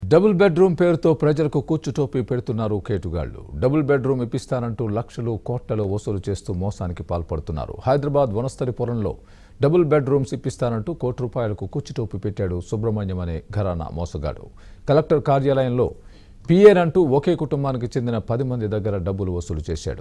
Double bedroom పేరుతో ప్రజలకు కూచుటోపీ పెడుతున్నారు కేటుగాళ్లు డబుల్ బెడ్రూమ్ ఇప్పిస్తానంటూ లక్షలు కోట్లలో వసూలు చేస్తూ మోసానికి పాల్పడుతున్నారు హైదరాబాద్ వనస్థలిపురంలో డబుల్ బెడ్రూమ్స్ ఇప్పిస్తానంటూ కోటి రూపాయలకు కూచుటోపీ పెట్టాడు సుబ్రహ్మణ్యం అనే ఘరానా మోసగాడు కలెక్టర్ కార్యాలయంలో పిఏర్ అంటూ ఒకే కుటుంబానికి చెందిన పది మంది దగ్గర డబ్బులు వసూలు చేశాడు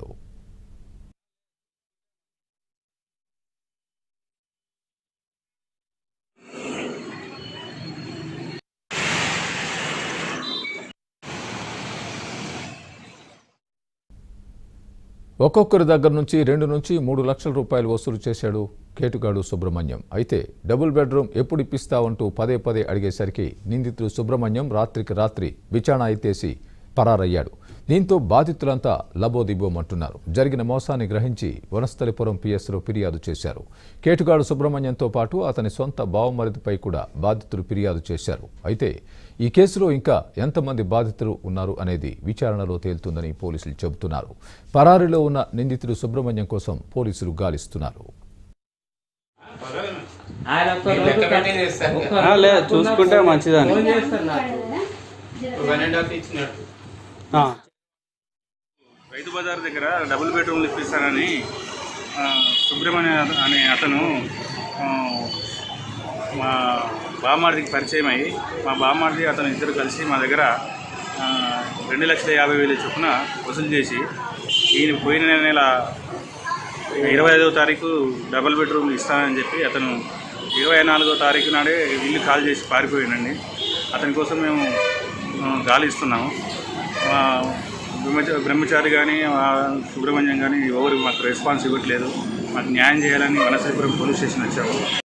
ఒక్కొక్కరి దగ్గర నుంచి రెండు నుంచి మూడు లక్షల రూపాయలు వసూలు చేశాడు కేటుగాడు సుబ్రహ్మణ్యం అయితే డబుల్ బెడ్రూమ్ ఎప్పుడు ఇప్పిస్తావంటూ పదే పదే అడిగేసరికి నిందితుడు సుబ్రహ్మణ్యం రాత్రికి రాత్రి విచారణ ఎత్తేసి పరారయ్యాడు దీంతో బాధితులంతా లబోదిబోమంటున్నారు జరిగిన మోసాన్ని గ్రహించి వనస్థలిపురం పిఎస్లో ఫిర్యాదు చేశారు కేటుగాడు సుబ్రహ్మణ్యంతో పాటు అతని సొంత బావమరిదిపై కూడా బాధితులు ఫిర్యాదు చేశారు అయితే ఈ కేసులో ఇంకా ఎంతమంది బాధితులు ఉన్నారు అనేది విచారణలో తేలుతుందని పోలీసులు చెబుతున్నారు పరారీలో ఉన్న నిందితుడు సుబ్రహ్మణ్యం కోసం పోలీసులు గాలిస్తున్నారు ఆయన ఒక్క నేను రోజు లెక్క పెట్టి చేస్తాను. ఒక్క ఆ, రోజు లేదు, కాకుండా చూసుకుంటే మంచిదని. ఫోన్ చేస్తాను నాకు. వన్ అండ్ హాఫ్ ఇచ్చినట్టు ఆ. రైతు బజార్ దగ్గర డబుల్ బెడ్రూమ్లు ఇప్పిస్తానని ఆ, సుబ్రహ్మణ్య అనే అతను ఆ, మా బామ్మాడికి పరిచయం అయ్యి మా బామ్మాడిది అతను ఇద్దరు కలిసి మా దగ్గర ఆ, రెండు లక్షల యాభై వేలు చొప్పున వసూలు చేసి ఈయన పోయిన నెల ఇరవై ఐదవ తారీఖు డబుల్ బెడ్రూమ్ ఇస్తానని చెప్పి అతను ఇరవై నాలుగో తారీఖు నాడే ఇల్లు కాల్ చేసి పారిపోయాడండి అతని కోసం మేము ఆ, గాలిస్తున్నాము ఆ, బ్రహ్మచ బ్రహ్మచారి కానీ సుబ్రహ్మణ్యం కానీ ఎవరు మాకు రెస్పాన్స్ ఇవ్వట్లేదు మాకు న్యాయం చేయాలని వనసీపురం పోలీస్ స్టేషన్ వచ్చాము